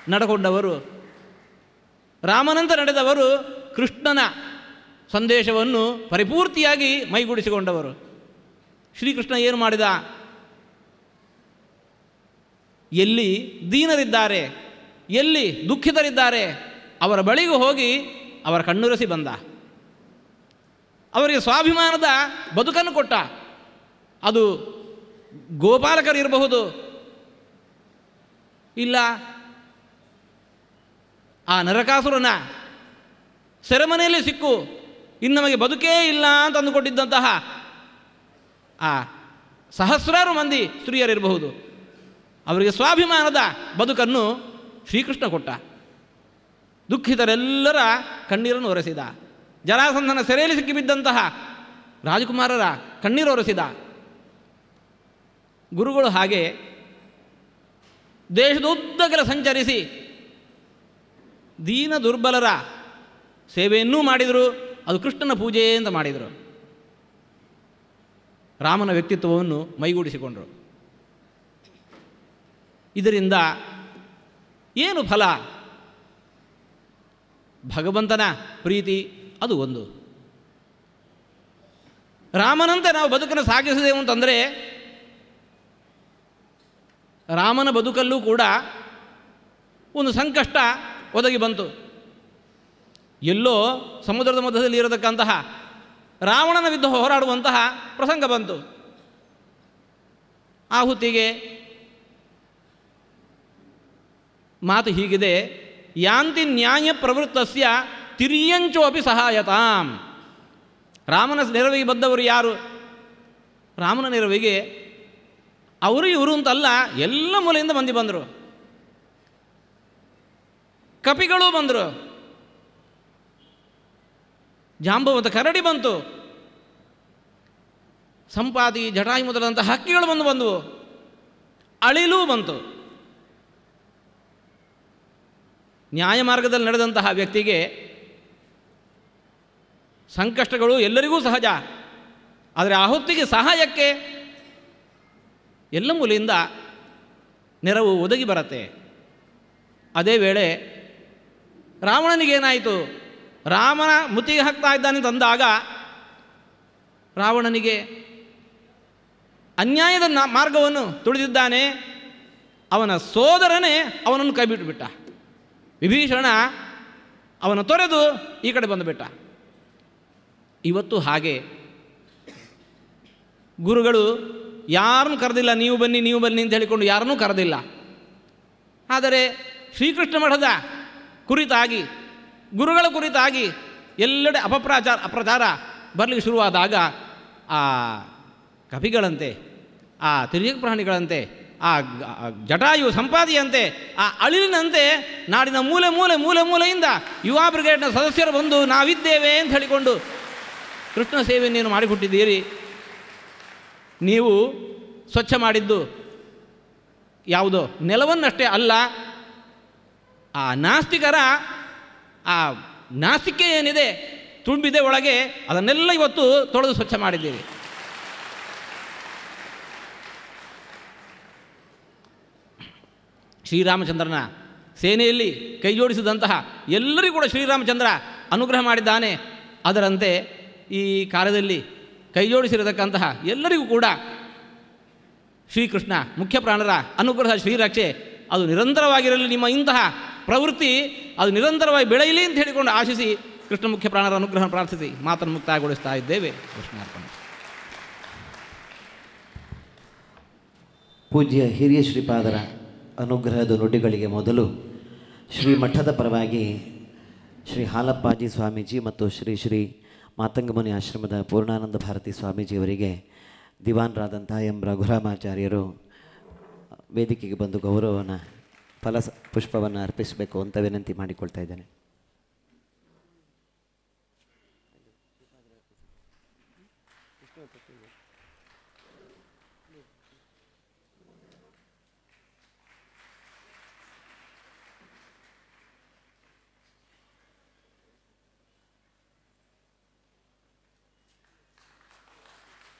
ನಡಕೊಂಡವರು ರಾಮನಂತ ನಡೆದವರು ಕೃಷ್ಣನ ಸಂದೇಶವನ್ನು ಪರಿಪೂರ್ತಿಯಾಗಿ ಮೈಗೂಡಿಸಿಕೊಂಡವರು ಶ್ರೀಕೃಷ್ಣ ಏನು ಮಾಡಿದ ಎಲ್ಲಿ ದೀನರಿದ್ದಾರೆ ಎಲ್ಲಿ ದುಃಖಿತರಿದ್ದಾರೆ ಅವರ ಬಳಿಗೆ ಹೋಗಿ ಅವರ ಕಣ್ಣುರಸಿ ಬಂದ ಅವರಿಗೆ ಸ್ವಾಭಿಮಾನದ ಬದುಕನ್ನು ಕೊಟ್ಟ ಅದು ಗೋಪಾಲಕರಿರಬಹುದು ಇಲ್ಲ ಆ ನರಕಾಸುರನ ಸೆರೆಮನೆಯಲ್ಲಿ ಸಿಕ್ಕು ಇನ್ನು ನಮಗೆ ಬದುಕೇ ಇಲ್ಲ ಅಂತ ಅಂದುಕೊಂಡಿದ್ದಂತಹ ಆ ಸಹಸ್ರಾರು ಮಂದಿ ಸ್ತ್ರೀಯರಿರಬಹುದು ಅವರಿಗೆ ಸ್ವಾಭಿಮಾನದ ಬದುಕನ್ನು ಶ್ರೀಕೃಷ್ಣ ಕೊಟ್ಟ ದುಃಖಿತರೆಲ್ಲರ ಕಣ್ಣೀರನ್ನು ಒರೆಸಿದ ಜರಾಸಂಧನ ಸೆರೆಯಲ್ಲಿ ಸಿಕ್ಕಿಬಿದ್ದಂತಹ ರಾಜಕುಮಾರರ ಕಣ್ಣೀರು ಒರೆಸಿದ ಗುರುಗಳು ಹಾಗೆ ದೇಶದ ಉದ್ದಗಲ ಸಂಚರಿಸಿ ದೀನ ದುರ್ಬಲರ ಸೇವೆಯನ್ನೂ ಮಾಡಿದರು ಅದು ಕೃಷ್ಣನ ಪೂಜೆ ಅಂತ ಮಾಡಿದರು ರಾಮನ ವ್ಯಕ್ತಿತ್ವವನ್ನು ಮೈಗೂಡಿಸಿಕೊಂಡರು ಇದರಿಂದ ಏನು ಫಲ ಭಗವಂತನ ಪ್ರೀತಿ ಅದು ಒಂದು ರಾಮನಂತೆ ನಾವು ಬದುಕನ್ನು ಸಾಗಿಸಿದೆವು ಅಂತಂದರೆ ರಾಮನ ಬದುಕಲ್ಲೂ ಕೂಡ ಒಂದು ಸಂಕಷ್ಟ ಒದಗಿ ಬಂತು ಎಲ್ಲೋ ಸಮುದ್ರದ ಮಧ್ಯದಲ್ಲಿ ಇರತಕ್ಕಂತಹ ರಾವಣನ ವಿರುದ್ಧ ಹೋರಾಡುವಂತಹ ಪ್ರಸಂಗ ಬಂತು ಆ ಹೊತ್ತಿಗೆ ಮಾತು ಹೀಗಿದೆ ಯಾಂತಿ ನ್ಯಾಯ ಪ್ರವೃತ್ತಸ್ಯ ತಿರ್ಯಂಚೋ ಅಪಿ ಸಹಾಯತಾಂ ರಾಮನ ನೆರವಿಗೆ ಬಂದವರು ಯಾರು ರಾಮನ ನೆರವಿಗೆ ಅವರು ಇವರು ಅಂತಲ್ಲ ಎಲ್ಲ ಮೂಲೆಯಿಂದ ಮಂದಿ ಬಂದರು ಕಪಿಗಳು ಬಂದರು ಜಾಂಬವಂತ ಕರಡಿ ಬಂತು ಸಂಪಾದಿ ಜಟಾಯಿ ಮೊದಲಾದಂಥ ಹಕ್ಕಿಗಳು ಬಂದು ಬಂದವು ಅಳಿಲೂ ಬಂತು ನ್ಯಾಯ ಮಾರ್ಗದಲ್ಲಿ ನಡೆದಂತಹ ವ್ಯಕ್ತಿಗೆ ಸಂಕಷ್ಟಗಳು ಎಲ್ಲರಿಗೂ ಸಹಜ ಆದರೆ ಆ ಹೊತ್ತಿಗೆ ಸಹಾಯಕ್ಕೆ ಎಲ್ಲ ಮೂಲೆಯಿಂದ ನೆರವು ಒದಗಿ ಬರುತ್ತೆ ಅದೇ ವೇಳೆ ರಾವಣನಿಗೇನಾಯಿತು ರಾಮನ ಮುತ್ತಿಗೆ ಹಾಕ್ತಾ ಇದ್ದಾನೆ ತಂದಾಗ ರಾವಣನಿಗೆ ಅನ್ಯಾಯದ ನಾ- ಮಾರ್ಗವನ್ನು ತುಳಿದಿದ್ದಾನೆ ಅವನ ಸೋದರನೇ ಅವನನ್ನು ಕೈಬಿಟ್ಟುಬಿಟ್ಟ ವಿಭೀಷಣ ಅವನ ತೊರೆದು ಈ ಕಡೆ ಬಂದುಬಿಟ್ಟ ಇವತ್ತು ಹಾಗೆ ಗುರುಗಳು ಯಾರನ್ನೂ ಕರೆದಿಲ್ಲ ನೀವು ಬನ್ನಿ ನೀವು ಬನ್ನಿ ಅಂತ ಹೇಳಿಕೊಂಡು ಯಾರನ್ನೂ ಕರೆದಿಲ್ಲ ಆದರೆ ಶ್ರೀಕೃಷ್ಣ ಮಠದ ಕುರಿತಾಗಿ ಗುರುಗಳ ಕುರಿತಾಗಿ ಎಲ್ಲೆಡೆ ಅಪಪ್ರಚಾರ ಅಪ್ರಚಾರ ಬರಲಿಕ್ಕೆ ಶುರುವಾದಾಗ ಆ ಕಪಿಗಳಂತೆ ಆ ತಿರ್ಯಕ ಪ್ರಾಣಿಗಳಂತೆ ಆ ಗ- ಆ ಜಟಾಯು ಸಂಪಾದಿಯಂತೆ ಆ ಅಳಿಲಿನಂತೆ ನಾಡಿನ ಮೂಲೆ ಮೂಲೆ ಮೂಲೆ ಮೂಲೆಯಿಂದ ಯುವ ಬ್ರಿಗೇಡ್ನ ಸದಸ್ಯರು ಬಂದು ನಾವಿದ್ದೇವೆ ಅಂತ ಹೇಳಿಕೊಂಡು ಕೃಷ್ಣ ಸೇವೆಯನ್ನು ಮಾಡಿಕೊಟ್ಟಿದ್ದೀರಿ ನೀವು ಸ್ವಚ್ಛ ಮಾಡಿದ್ದು ಯಾವುದೋ ನೆಲವನ್ನಷ್ಟೇ ಅಲ್ಲ ಆ ನಾಸ್ತಿಕರ ಆ ನಾಸ್ತಿಕೆ ಏನಿದೆ ತುಂಬಿದೆ ಒಳಗೆ ಅದನ್ನೆಲ್ಲ ಇವತ್ತು ತೊಳೆದು ಸ್ವಚ್ಛ ಮಾಡಿದ್ದೀರಿ ಶ್ರೀರಾಮಚಂದ್ರನ ಸೇನೆಯಲ್ಲಿ ಕೈ ಜೋಡಿಸಿದಂತಹ ಎಲ್ಲರಿಗೂ ಕೂಡ ಶ್ರೀರಾಮಚಂದ್ರ ಅನುಗ್ರಹ ಮಾಡಿದ್ದಾನೆ ಅದರಂತೆ ಈ ಕಾರ್ಯದಲ್ಲಿ ಕೈ ಜೋಡಿಸಿರತಕ್ಕಂತಹ ಎಲ್ಲರಿಗೂ ಕೂಡ ಶ್ರೀಕೃಷ್ಣ ಮುಖ್ಯ ಪ್ರಾಣರ ಅನುಗ್ರಹ ಶ್ರೀರಕ್ಷೆ ಅದು ನಿರಂತರವಾಗಿರಲಿ ನಿಮ್ಮ ಇಂತಹ ಪ್ರವೃತ್ತಿ ಅದು ನಿರಂತರವಾಗಿ ಬೆಳೆಯಲಿ ಅಂತ ಹೇಳಿಕೊಂಡು ಆಶಿಸಿ ಕೃಷ್ಣ ಮುಖ್ಯ ಪ್ರಾಣರ ಅನುಗ್ರಹ ಪ್ರಾರ್ಥಿಸಿ ಮಾತನ್ನು ಮುಕ್ತಾಯಗೊಳಿಸ್ತಾ ಇದ್ದೇವೆ ಕೃಷ್ಣಾರ್ಪಣೆ ಪೂಜ್ಯ ಹಿರಿಯ ಶ್ರೀಪಾದರ ಅನುಗ್ರಹದ ನುಡಿಗಳಿಗೆ ಮೊದಲು ಶ್ರೀ ಮಠದ ಪರವಾಗಿ ಶ್ರೀ ಹಾಲಪ್ಪಾಜಿ ಸ್ವಾಮೀಜಿ ಮತ್ತು ಶ್ರೀ ಶ್ರೀ ಮಾತಂಗಮುನಿ ಆಶ್ರಮದ ಪೂರ್ಣಾನಂದ ಭಾರತಿ ಸ್ವಾಮೀಜಿಯವರಿಗೆ ದಿವಾನ್ರಾದಂಥ ಎಂ ರಘುರಾಮಾಚಾರ್ಯರು ವೇದಿಕೆಗೆ ಬಂದು ಗೌರವವನ್ನು ಫಲ ಪುಷ್ಪವನ್ನು ಅರ್ಪಿಸಬೇಕು ಅಂತ ವಿನಂತಿ ಮಾಡಿಕೊಳ್ತಾ ಇದ್ದೇನೆ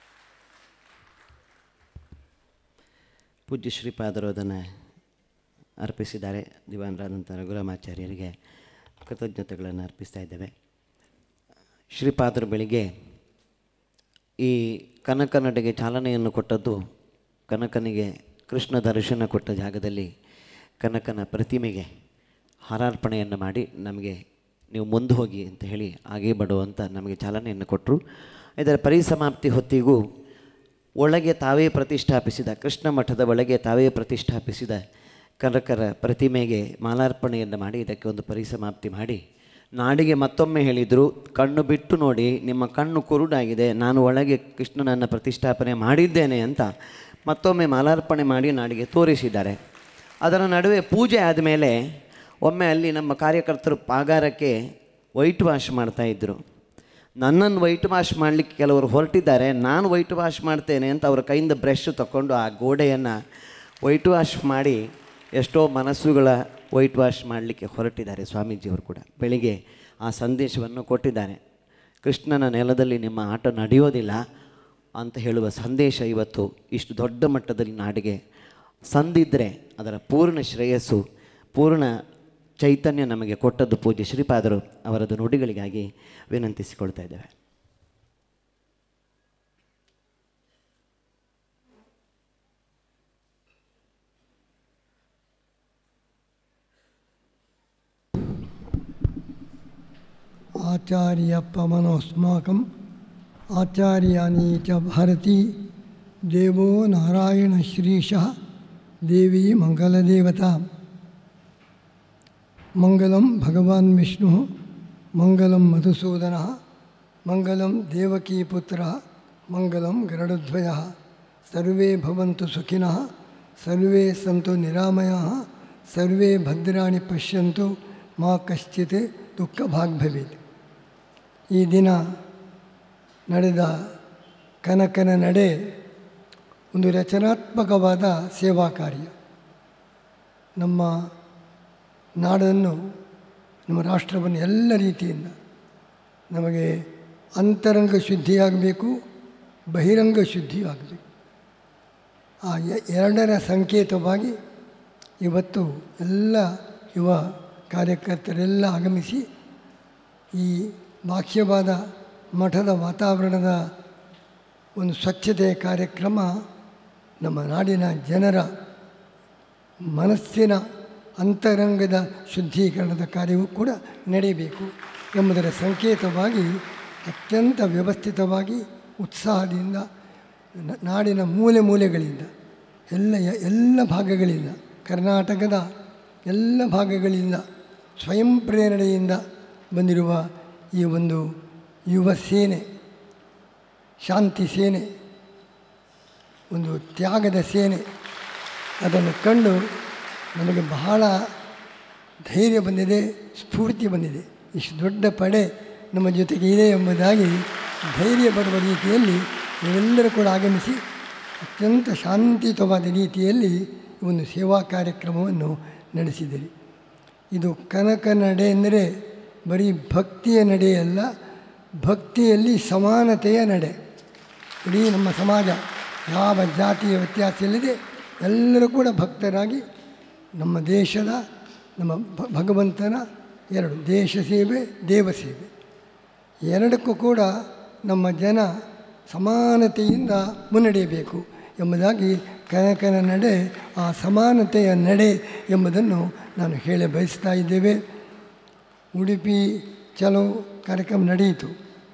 ಪೂಜ್ಯ ಶ್ರೀಪಾದರು ಅದನ್ನು ಅರ್ಪಿಸಿದ್ದಾರೆ ದಿವಾನರಾದಂಥ ರಘುರಾಮಾಚಾರ್ಯರಿಗೆ ಕೃತಜ್ಞತೆಗಳನ್ನು ಅರ್ಪಿಸ್ತಾ ಇದ್ದೇವೆ ಶ್ರೀಪಾದರು ಬೆಳಿಗ್ಗೆ ಈ ಕನಕನಡೆಗೆ ಚಾಲನೆಯನ್ನು ಕೊಟ್ಟದ್ದು ಕನಕನಿಗೆ ಕೃಷ್ಣ ದರ್ಶನ ಕೊಟ್ಟ ಜಾಗದಲ್ಲಿ ಕನಕನ ಪ್ರತಿಮೆಗೆ ಹಾರಾರ್ಪಣೆಯನ್ನು ಮಾಡಿ ನಮಗೆ ನೀವು ಮುಂದೆ ಹೋಗಿ ಅಂತ ಹೇಳಿ ಹಾಗೆ ಬಡು ಅಂತ ನಮಗೆ ಚಾಲನೆಯನ್ನು ಕೊಟ್ಟರು ಇದರ ಪರಿಸಮಾಪ್ತಿ ಹೊತ್ತಿಗೂ ಒಳಗೆ ತಾವೇ ಪ್ರತಿಷ್ಠಾಪಿಸಿದ ಕೃಷ್ಣ ಮಠದ ಒಳಗೆ ತಾವೇ ಪ್ರತಿಷ್ಠಾಪಿಸಿದ ಕನಕರ ಪ್ರತಿಮೆಗೆ ಮಾಲಾರ್ಪಣೆಯನ್ನು ಮಾಡಿ ಇದಕ್ಕೆ ಒಂದು ಪರಿಸಮಾಪ್ತಿ ಮಾಡಿ ನಾಡಿಗೆ ಮತ್ತೊಮ್ಮೆ ಹೇಳಿದರು ಕಣ್ಣು ಬಿಟ್ಟು ನೋಡಿ ನಿಮ್ಮ ಕಣ್ಣು ಕುರುಡಾಗಿದೆ ನಾನು ಒಳಗೆ ಕೃಷ್ಣನನ್ನು ಪ್ರತಿಷ್ಠಾಪನೆ ಮಾಡಿದ್ದೇನೆ ಅಂತ ಮತ್ತೊಮ್ಮೆ ಮಾಲಾರ್ಪಣೆ ಮಾಡಿ ನಾಡಿಗೆ ತೋರಿಸಿದ್ದಾರೆ ಅದರ ನಡುವೆ ಪೂಜೆ ಆದಮೇಲೆ ಒಮ್ಮೆ ಅಲ್ಲಿ ನಮ್ಮ ಕಾರ್ಯಕರ್ತರು ಪಾಗಾರಕ್ಕೆ ವೈಟ್ ವಾಶ್ ಮಾಡ್ತಾಯಿದ್ರು ನನ್ನನ್ನು ವೈಟ್ ವಾಶ್ ಮಾಡಲಿಕ್ಕೆ ಕೆಲವರು ಹೊರಟಿದ್ದಾರೆ ನಾನು ವೈಟ್ ವಾಶ್ ಮಾಡ್ತೇನೆ ಅಂತ ಅವರ ಕೈಯಿಂದ ಬ್ರಷ್ ತಗೊಂಡು ಆ ಗೋಡೆಯನ್ನು ವೈಟ್ ವಾಶ್ ಮಾಡಿ ಎಷ್ಟೋ ಮನಸ್ಸುಗಳ ವೈಟ್ ವಾಶ್ ಮಾಡಲಿಕ್ಕೆ ಹೊರಟಿದ್ದಾರೆ ಸ್ವಾಮೀಜಿಯವರು ಕೂಡ ಬೆಳಿಗ್ಗೆ ಆ ಸಂದೇಶವನ್ನು ಕೊಟ್ಟಿದ್ದಾರೆ ಕೃಷ್ಣನ ನೆಲದಲ್ಲಿ ನಿಮ್ಮ ಆಟ ನಡೆಯೋದಿಲ್ಲ ಅಂತ ಹೇಳುವ ಸಂದೇಶ ಇವತ್ತು ಇಷ್ಟು ದೊಡ್ಡ ಮಟ್ಟದಲ್ಲಿ ನಾಡಿಗೆ ಸಂದಿದ್ದರೆ ಅದರ ಪೂರ್ಣ ಶ್ರೇಯಸ್ಸು ಪೂರ್ಣ ಚೈತನ್ಯ ನಮಗೆ ಕೊಟ್ಟದ್ದು ಪೂಜ್ಯ ಶ್ರೀಪಾದರು ಅವರದ್ದು ನುಡಿಗಳಿಗಾಗಿ ವಿನಂತಿಸಿಕೊಳ್ತಾ ಇದ್ದೇವೆ आचार्यपमनोऽस्माकम् आचार्याणी च भारती देवो नारायणश्रीशः देवी मङ्गलदेवता मङ्गलं भगवान् विष्णुः मङ्गलं मधुसूदनः मङ्गलं देवकीपुत्रः मङ्गलं गरुडध्वजः सर्वे भवन्तु सुखिनः सर्वे सन्तु निरामयाः सर्वे भद्राणि पश्यन्तु मा कश्चित् ದುಃಖಭಾಗ್ ಭವೇತ್ ಈ ದಿನ ನಡೆದ ಕನಕನ ನಡೆ ಒಂದು ರಚನಾತ್ಮಕವಾದ ಸೇವಾ ಕಾರ್ಯ ನಮ್ಮ ನಾಡನ್ನು ನಮ್ಮ ರಾಷ್ಟ್ರವನ್ನು ಎಲ್ಲ ರೀತಿಯಿಂದ ನಮಗೆ ಅಂತರಂಗ ಶುದ್ಧಿಯಾಗಬೇಕು ಬಹಿರಂಗ ಶುದ್ಧಿಯಾಗಬೇಕು ಆ ಎ- ಎರಡರ ಸಂಕೇತವಾಗಿ ಇವತ್ತು ಎಲ್ಲ ಯುವ ಕಾರ್ಯಕರ್ತರೆಲ್ಲ ಆಗಮಿಸಿ ಈ ಬಾಹ್ಯವಾದ ಮಠದ ವಾತಾವರಣದ ಒಂದು ಸ್ವಚ್ಛತೆಯ ಕಾರ್ಯಕ್ರಮ ನಮ್ಮ ನಾಡಿನ ಜನರ ಮನಸ್ಸಿನ ಅಂತರಂಗದ ಶುದ್ಧೀಕರಣದ ಕಾರ್ಯವೂ ಕೂಡ ನಡೆಯಬೇಕು ಎಂಬುದರ ಸಂಕೇತವಾಗಿ ಅತ್ಯಂತ ವ್ಯವಸ್ಥಿತವಾಗಿ ಉತ್ಸಾಹದಿಂದ ನ- ನಾಡಿನ ಮೂಲೆ ಮೂಲೆಗಳಿಂದ ಎಲ್ಲ ಎಲ್ಲ ಭಾಗಗಳಿಂದ ಕರ್ನಾಟಕದ ಎಲ್ಲ ಭಾಗಗಳಿಂದ ಸ್ವಯಂ ಪ್ರೇರಣೆಯಿಂದ ಬಂದಿರುವ ಈ ಒಂದು ಯುವ ಸೇನೆ ಶಾಂತಿ ಸೇನೆ ಒಂದು ತ್ಯಾಗದ ಸೇನೆ ಅದನ್ನು ಕಂಡು ನಮಗೆ ಬಹಳ ಧೈರ್ಯ ಬಂದಿದೆ ಸ್ಫೂರ್ತಿ ಬಂದಿದೆ ಇಷ್ಟು ದೊಡ್ಡ ಪಡೆ ನಮ್ಮ ಜೊತೆಗೆ ಇದೆ ಎಂಬುದಾಗಿ ಧೈರ್ಯ ಬರುವ ರೀತಿಯಲ್ಲಿ ನೀವೆಲ್ಲರೂ ಕೂಡ ಆಗಮಿಸಿ ಅತ್ಯಂತ ಶಾಂತಿಯುತವಾದ ರೀತಿಯಲ್ಲಿ ಈ ಒಂದು ಸೇವಾ ಕಾರ್ಯಕ್ರಮವನ್ನು ನಡೆಸಿದಿರಿ ಇದು ಕನಕ ನಡೆ ಎಂದರೆ ಬರೀ ಭಕ್ತಿಯ ನಡೆಯಲ್ಲ ಭಕ್ತಿಯಲ್ಲಿ ಸಮಾನತೆಯ ನಡೆ ಇಡೀ ನಮ್ಮ ಸಮಾಜ ಯಾವ ಜಾತಿಯ ವ್ಯತ್ಯಾಸ ಇಲ್ಲದೆ ಎಲ್ಲರೂ ಕೂಡ ಭಕ್ತರಾಗಿ ನಮ್ಮ ದೇಶದ ನಮ್ಮ ಭ- ಭಗವಂತನ ಎರಡು ದೇಶ ಸೇವೆ ದೇವ ಸೇವೆ ಎರಡಕ್ಕೂ ಕೂಡ ನಮ್ಮ ಜನ ಸಮಾನತೆಯಿಂದ ಮುನ್ನಡೆಯಬೇಕು ಎಂಬುದಾಗಿ ಕನಕನ ನಡೆ ಆ ಸಮಾನತೆಯ ನಡೆ ಎಂಬುದನ್ನು ನಾನು ಹೇಳ ಬಯಸ್ತಾ ಇದ್ದೇವೆ ಉಡುಪಿ ಚಲೋ ಕಾರ್ಯಕ್ರಮ ನಡೆಯಿತು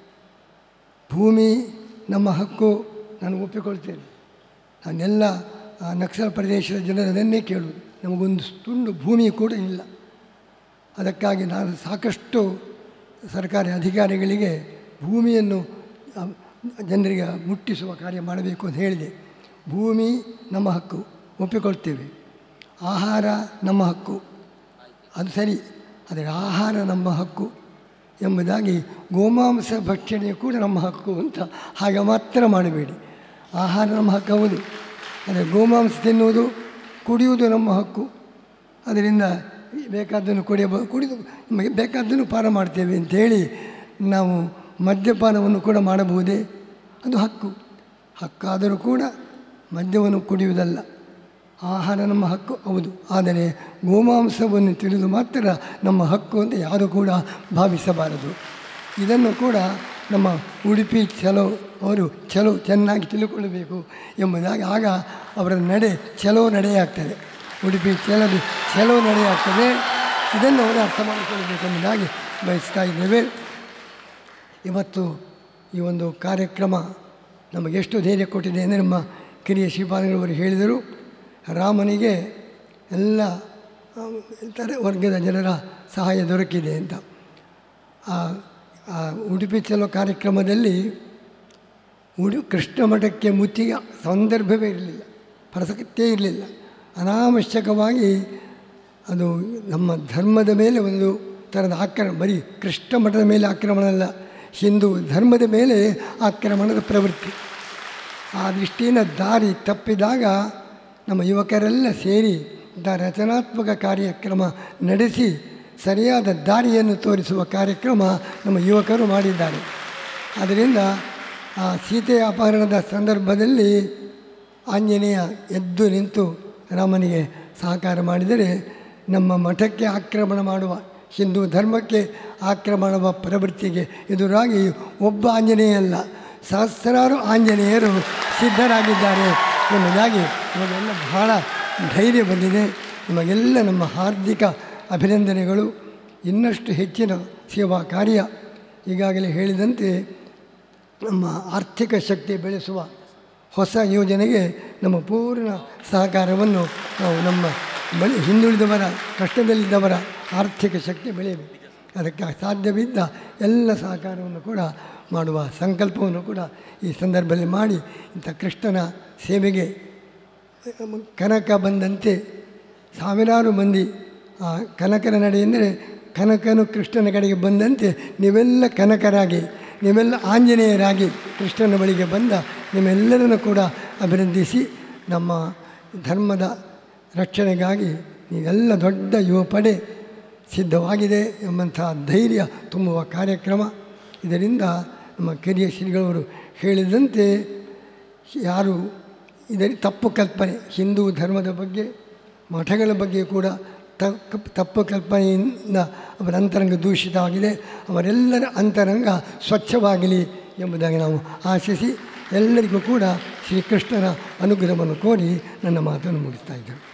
ಭೂಮಿ ನಮ್ಮ ಹಕ್ಕು ನಾನು ಒಪ್ಪಿಕೊಳ್ತೇನೆ ನಾನೆಲ್ಲ ಆ ನಕ್ಸಲ್ ಪ್ರದೇಶದ ಜನರು ಅದನ್ನೇ ಕೇಳುವುದು ನಮಗೊಂದು ತುಂಡು ಭೂಮಿ ಕೂಡ ಇಲ್ಲ ಅದಕ್ಕಾಗಿ ನಾನು ಸಾಕಷ್ಟು ಸರ್ಕಾರಿ ಅಧಿಕಾರಿಗಳಿಗೆ ಭೂಮಿಯನ್ನು ಆ, ಜನರಿಗೆ ಮುಟ್ಟಿಸುವ ಕಾರ್ಯ ಮಾಡಬೇಕು ಅಂತ ಹೇಳಿದೆ ಭೂಮಿ ನಮ್ಮ ಹಕ್ಕು ಒಪ್ಪಿಕೊಳ್ತೇವೆ ಆಹಾರ ನಮ್ಮ ಹಕ್ಕು ಅದು ಸರಿ ಆದರೆ ಆಹಾರ ನಮ್ಮ ಹಕ್ಕು ಎಂಬುದಾಗಿ ಗೋಮಾಂಸ ಭಕ್ಷಣೆ ಕೂಡ ನಮ್ಮ ಹಕ್ಕು ಅಂತ ಹಾಗೆ ಮಾತ್ರ ಮಾಡಬೇಡಿ ಆಹಾರ ನಮ್ಮ ಹಕ್ಕು ಹೌದು ಆದರೆ ಗೋಮಾಂಸ ತಿನ್ನುವುದು ಕುಡಿಯುವುದು ನಮ್ಮ ಹಕ್ಕು ಅದರಿಂದ ಬೇಕಾದ್ದನ್ನು ಕುಡಿಯಬ ಕುಡಿದು ನಮಗೆ ಬೇಕಾದ್ದನ್ನು ಪಾನ ಮಾಡ್ತೇವೆ ಅಂಥೇಳಿ ನಾವು ಮದ್ಯಪಾನವನ್ನು ಕೂಡ ಮಾಡಬಹುದೇ ಅದು ಹಕ್ಕು ಹಕ್ಕಾದರೂ ಕೂಡ ಮದ್ಯವನ್ನು ಕುಡಿಯುವುದಲ್ಲ ಆಹಾರ ನಮ್ಮ ಹಕ್ಕು ಹೌದು ಆದರೆ ಗೋಮಾಂಸವನ್ನು ತಿಳಿದು ಮಾತ್ರ ನಮ್ಮ ಹಕ್ಕು ಅಂತ ಯಾರೂ ಕೂಡ ಭಾವಿಸಬಾರದು ಇದನ್ನು ಕೂಡ ನಮ್ಮ ಉಡುಪಿ ಚಲೋ ಅವರು ಚಲೋ ಚೆನ್ನಾಗಿ ತಿಳ್ಕೊಳ್ಳಬೇಕು ಎಂಬುದಾಗಿ ಆಗ ಅವರ ನಡೆ ಚಲೋ ನಡೆಯಾಗ್ತದೆ ಉಡುಪಿ ಚಲೋ ಚಲೋ ನಡೆಯಾಗ್ತದೆ ಇದನ್ನು ಅವರು ಅರ್ಥ ಮಾಡಿಕೊಳ್ಳಬೇಕೆಂಬುದಾಗಿ ಬಯಸ್ತಾ ಇದ್ದೇವೆ ಇವತ್ತು ಈ ಒಂದು ಕಾರ್ಯಕ್ರಮ ನಮಗೆ ಎಷ್ಟು ಧೈರ್ಯ ಕೊಟ್ಟಿದೆ ಅಂದರೆ ನಮ್ಮ ಕಿರಿಯ ಶ್ರೀಪಾದಗಳವರು ಹೇಳಿದರು ರಾಮನಿಗೆ ಎಲ್ಲ ಆ, ಇತರೆ ವರ್ಗದ ಜನರ ಸಹಾಯ ದೊರಕಿದೆ ಅಂತ ಆ ಆ ಉಡುಪಿ ಚಲೋ ಕಾರ್ಯಕ್ರಮದಲ್ಲಿ ಉಡು ಕೃಷ್ಣ ಮಠಕ್ಕೆ ಮುತ್ತಿಗೆ ಸಂದರ್ಭವೇ ಇರಲಿಲ್ಲ ಪ್ರಸಕ್ತಿಯೇ ಇರಲಿಲ್ಲ ಅನಾವಶ್ಯಕವಾಗಿ ಅದು ನಮ್ಮ ಧರ್ಮದ ಮೇಲೆ ಒಂದು ಥರದ ಆಕ್ರಮಣ ಬರೀ ಕೃಷ್ಣ ಮಠದ ಮೇಲೆ ಆಕ್ರಮಣ ಅಲ್ಲ ಹಿಂದೂ ಧರ್ಮದ ಮೇಲೆ ಆಕ್ರಮಣದ ಪ್ರವೃತ್ತಿ ಆ ದೃಷ್ಟಿಯಿಂದ ದಾರಿ ತಪ್ಪಿದಾಗ ನಮ್ಮ ಯುವಕರೆಲ್ಲ ಸೇರಿ ಇಂಥ ರಚನಾತ್ಮಕ ಕಾರ್ಯಕ್ರಮ ನಡೆಸಿ ಸರಿಯಾದ ದಾರಿಯನ್ನು ತೋರಿಸುವ ಕಾರ್ಯಕ್ರಮ ನಮ್ಮ ಯುವಕರು ಮಾಡಿದ್ದಾರೆ ಆದ್ದರಿಂದ ಆ ಸೀತೆಯ ಅಪಹರಣದ ಸಂದರ್ಭದಲ್ಲಿ ಆಂಜನೇಯ ಎದ್ದು ನಿಂತು ರಾಮನಿಗೆ ಸಹಕಾರ ಮಾಡಿದರೆ ನಮ್ಮ ಮಠಕ್ಕೆ ಆಕ್ರಮಣ ಮಾಡುವ ಹಿಂದೂ ಧರ್ಮಕ್ಕೆ ಆಕ್ರಮಣ ಮಾಡುವ ಪ್ರವೃತ್ತಿಗೆ ಎದುರಾಗಿ ಒಬ್ಬ ಆಂಜನೇಯ ಅಲ್ಲ ಸಹಸ್ರಾರು ಆಂಜನೇಯರು ಸಿದ್ಧರಾಗಿದ್ದಾರೆ ಎಂಬುದಾಗಿ ನಮಗೆಲ್ಲ ಬಹಳ ಧೈರ್ಯ ಬಂದಿದೆ ನಿಮಗೆಲ್ಲ ನಮ್ಮ ಹಾರ್ದಿಕ ಅಭಿನಂದನೆಗಳು ಇನ್ನಷ್ಟು ಹೆಚ್ಚಿನ ಸೇವಾ ಕಾರ್ಯ ಈಗಾಗಲೇ ಹೇಳಿದಂತೆ ನಮ್ಮ ಆರ್ಥಿಕ ಶಕ್ತಿ ಬೆಳೆಸುವ ಹೊಸ ಯೋಜನೆಗೆ ನಮ್ಮ ಪೂರ್ಣ ಸಹಕಾರವನ್ನು ನಾವು ನಮ್ಮ ಬಳಿ ಹಿಂದುಳಿದವರ ಕಷ್ಟದಲ್ಲಿದ್ದವರ ಆರ್ಥಿಕ ಶಕ್ತಿ ಬೆಳೆಯಬೇಕು ಅದಕ್ಕೆ ಸಾಧ್ಯವಿದ್ದ ಎಲ್ಲ ಸಹಕಾರವನ್ನು ಕೂಡ ಮಾಡುವ ಸಂಕಲ್ಪವನ್ನು ಕೂಡ ಈ ಸಂದರ್ಭದಲ್ಲಿ ಮಾಡಿ ಇಂಥ ಕೃಷ್ಣನ ಸೇವೆಗೆ ಕನಕ ಬಂದಂತೆ ಸಾವಿರಾರು ಮಂದಿ ಆ ಕನಕನ ನಡೆ ಎಂದರೆ ಕನಕನು ಕೃಷ್ಣನ ಕಡೆಗೆ ಬಂದಂತೆ ನೀವೆಲ್ಲ ಕನಕರಾಗಿ ನೀವೆಲ್ಲ ಆಂಜನೇಯರಾಗಿ ಕೃಷ್ಣನ ಬಳಿಗೆ ಬಂದ ನಿಮ್ಮೆಲ್ಲರನ್ನು ಕೂಡ ಅಭಿನಂದಿಸಿ ನಮ್ಮ ಧರ್ಮದ ರಕ್ಷಣೆಗಾಗಿ ನೀವೆಲ್ಲ ದೊಡ್ಡ ಯುವ ಪಡೆ ಸಿದ್ಧವಾಗಿದೆ ಎಂಬಂಥ ಧೈರ್ಯ ತುಂಬುವ ಕಾರ್ಯಕ್ರಮ ಇದರಿಂದ ನಮ್ಮ ಕಿರಿಯ ಶ್ರೀಗಳವರು ಹೇಳಿದಂತೆ ಯಾರು ಇದರಲ್ಲಿ ತಪ್ಪು ಕಲ್ಪನೆ ಹಿಂದೂ ಧರ್ಮದ ಬಗ್ಗೆ ಮಠಗಳ ಬಗ್ಗೆ ಕೂಡ ತಕ್ಕ ತಪ್ಪು ಕಲ್ಪನೆಯಿಂದ ಅವರ ಅಂತರಂಗ ದೂಷಿತ ಆಗಿದೆ ಅವರೆಲ್ಲರ ಅಂತರಂಗ ಸ್ವಚ್ಛವಾಗಲಿ ಎಂಬುದಾಗಿ ನಾವು ಆಶಿಸಿ ಎಲ್ಲರಿಗೂ ಕೂಡ ಶ್ರೀಕೃಷ್ಣನ ಅನುಗ್ರಹವನ್ನು ಕೋರಿ ನನ್ನ ಮಾತನ್ನು ಮುಗಿಸ್ತಾ ಇದ್ದೇನೆ